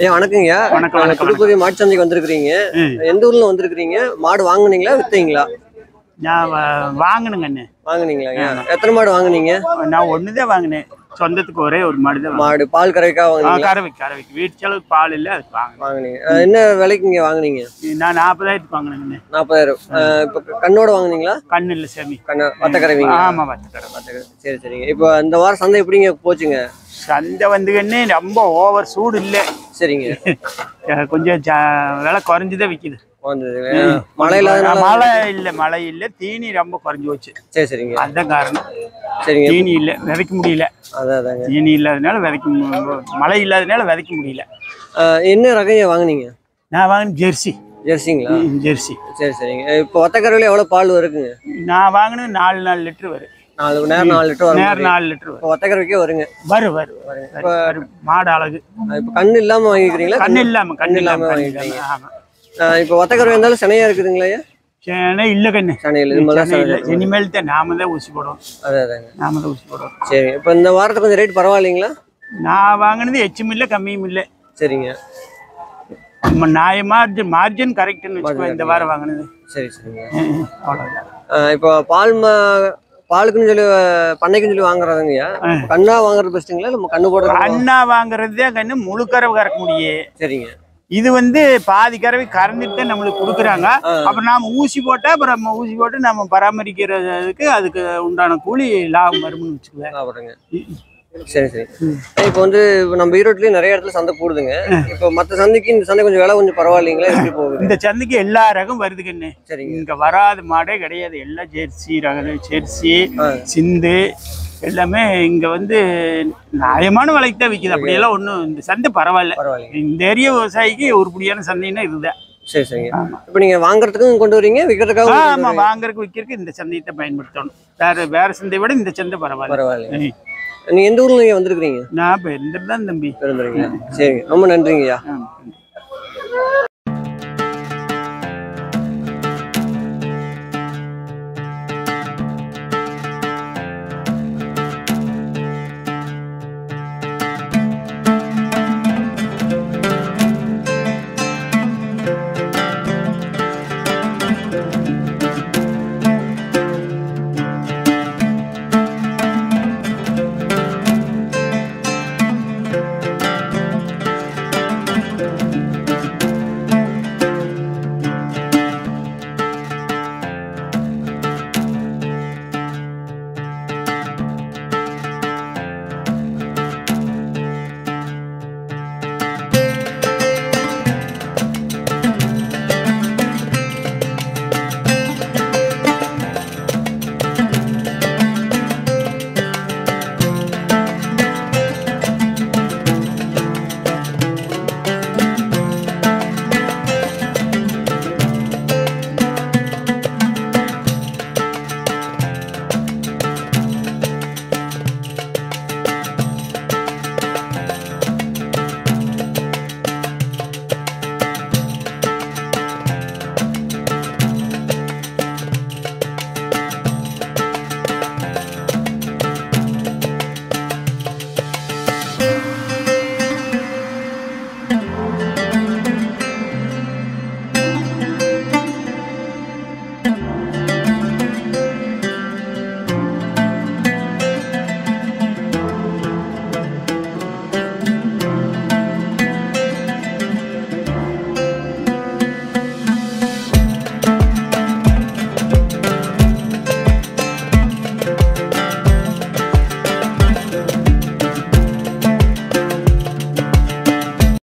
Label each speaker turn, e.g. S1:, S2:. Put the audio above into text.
S1: ஐயா வணக்கங்கய்யா
S2: வணக்கம், வணக்கம்,
S1: புதுப்புதிய மாட்டு சந்தைக்கு வந்திருக்கிறீங்க
S2: ம்.
S1: எந்த ஊர்ல வந்திருக்கிறீங்க மாடு வாங்குனீங்களா வித்தீங்களா
S2: நான் வா- வாங்கினேங்க அண்ணே
S1: வாங்குனீங்களா எத்தனை மாடு வாங்குனீங்க
S2: நான் ஒன்று தான் வாங்கினேன் சொந்தத்துக்கு ஒரே ஒரு மாடு தான்
S1: மாடு பால் கறவைக்கா வாங்குனீங்க
S2: கறவைக்கு கறவைக்கு வீட்டு செலவுக்கு பால் இல்லை அதுக்கு வாங்கினேன்
S1: வாங்குனீங்க அஹ், என்ன விலைக்கு இங்க வாங்குனீங்க
S2: நான் நாற்பதாயிரத்துக்கு வாங்கினேங்கண்ணே
S1: நாற்பதாயிரம் அஹ், இப்ப கண்ணோட வாங்குனீங்களா
S2: கண்ணு இல்லை சாமி
S1: கண்ண வத்த கறவைங்க
S2: ஆமாம் பத்து கறவை
S1: சரி சரிங்க இப்போ இந்த வாரம் சந்தை எப்படிங்க போச்சுங்க
S2: சந்தை வந்துங்கன்னு ரொம்ப ஓவர் சூடு இல்லை
S1: சரிங்க
S2: கொஞ்சம் ஜா- விலை குறைஞ்சி தான் விற்கிது
S1: வந்தது மழை இல்லாதனால
S2: மழை இல்லை மழை இல்லை தீனி ரொம்ப குறைஞ்சி போச்சு
S1: சரி சரிங்க
S2: அதுதான் காரணம்
S1: சரிங்க
S2: தீனி இல்லை விதைக்க முடியல
S1: அதான் அதாங்க
S2: தீனி இல்லாதனால விதைக்க மு- மழை இல்லாதனால விதைக்க முடியல
S1: அஹ், என்ன ரகையா வாங்குனீங்க
S2: நான் வாங்கின ஜெர்சி
S1: ஜெர்சிங்களா
S2: ம், ஜெர்சி
S1: சரி சரிங்க இப்போ வத்த கறவையில எவ்வளவு பால் வருக்குங்க
S2: நான் வாங்கினது நாலு நாலு லிட்டர் வரும்
S1: நாலு நேரம் நாலு லிட்டர் வரும்
S2: நேரம் நாலு லிட்டர் வரும்
S1: இப்போ வத்த கறவைக்கே வருங்க
S2: வரும் வரும் வரும், வரும். மாடு அழகு
S1: இப்போ கண்ணு இல்லாம வாங்கிக்கிறீங்களா
S2: கண்ணு இல்லாம கண்ணு
S1: இல்லாம
S2: இல்லாம கண்ணு
S1: வாங்கிட்டீங்க.
S2: இல்லாம ஆமா
S1: அஹ், இப்போ வத்த கறவை இருந்தாலும் சனையா இருக்குதுங்களா ஐயா
S2: சேனை இல்ல கண்ணு
S1: சனையில் இது மாதிரி
S2: சேனை இல்ல இனிமேல் தான் நாம தான் ஊசி போடுவோம்
S1: அதான் அதாங்க
S2: நாம தான் ஊசி போடுவோம்
S1: சரி இப்போ இந்த வாரத்துக்கு கொஞ்சம் ரேட் பரவாயில்லைங்களா
S2: நான் வாங்கினது எச்சும் இல்லை கம்மியும் இல்லை
S1: சரிங்க
S2: நம்ம நியாய மார்ஜின் மார்ஜின் கரெக்ட்னு வச்சுக்கோ இந்த வாரம் வாங்கினது
S1: சரி சரிங்க
S2: ம், அவ்வளவுதான்
S1: அஹ், இப்போ பால் ம பாலுக்குன்னு சொல்லி அஹ், பண்ணைக்குன்னு சொல்லி வாங்குறதுங்கய்யா கண்ணா வாங்குறது பெஸ்ட்டுங்களா இல்லை நம்ம கண்ணு போடுறது
S2: அண்ணா வாங்குறது தான் கண்ணு முழு கறவை கறக்க முடியும்
S1: சரிங்க
S2: இது வந்து பாதி கறவை கறந்துட்டு தான் நம்மளுக்கு கொடுக்குறாங்க அப்புறம் நாம ஊசி போட்டா அப்புறம் நம்ம ஊசி போட்டு நம்ம பராமரிக்கிறதுக்கு அதுக்கு உண்டான கூலி லாபம் வரும்னு வச்சுக்குவேன்
S1: சாப்பிடுங்க சரி சரி இப்போ வந்து இப்போ நம்ம ஈரோட்லயும் நிறைய இடத்துல சந்தை போடுதுங்க இப்போ மற்ற சந்தைக்கு இந்த சந்தை கொஞ்சம் விலை கொஞ்சம் பரவாயில்லைங்களா எப்படி போகுது
S2: இந்த சந்தைக்கு எல்லா ரகம் வருது கண்ணு
S1: சரிங்க
S2: இங்க வராத மாடே கிடையாது எல்லாம் ஜெர்சி ரகம் ஜெர்சி
S1: ஆ.
S2: சிந்து எல்லாமே இங்க வந்து நியாயமான விலைக்கு தான் விற்கிது அப்படியெல்லாம் ஒன்றும் இந்த சந்தை பரவாயில்ல
S1: பரவாயில்லைங்க
S2: இந்த ஏரியா விவசாயிக்கு உருப்படியான சந்தைன்னா இதுதான்
S1: சரி சரிங்க
S2: ஆமா.
S1: இப்போ நீங்க வாங்குறதுக்கும் கொண்டு வரீங்க விற்கிறதுக்காகவும் கொண்டு
S2: ஆமா
S1: வரீங்க?
S2: வாங்குறதுக்கு விற்கிறதுக்கு இந்த சந்தையை தான் பயன்படுத்தணும் வேற வேற சந்தையை விட இந்த சந்தை பரவாயில்ல
S1: பரவாயில்லைங்க
S2: ம்.
S1: நீங்க எந்த ஊர்ல நீங்க வந்திருக்கிறீங்க
S2: நான் இப்போ இருந்துட்டு தான் தம்பி
S1: பெருந்துறீங்களா சரிங்க ரொம்ப நன்றிங்கய்யா
S2: ஆ,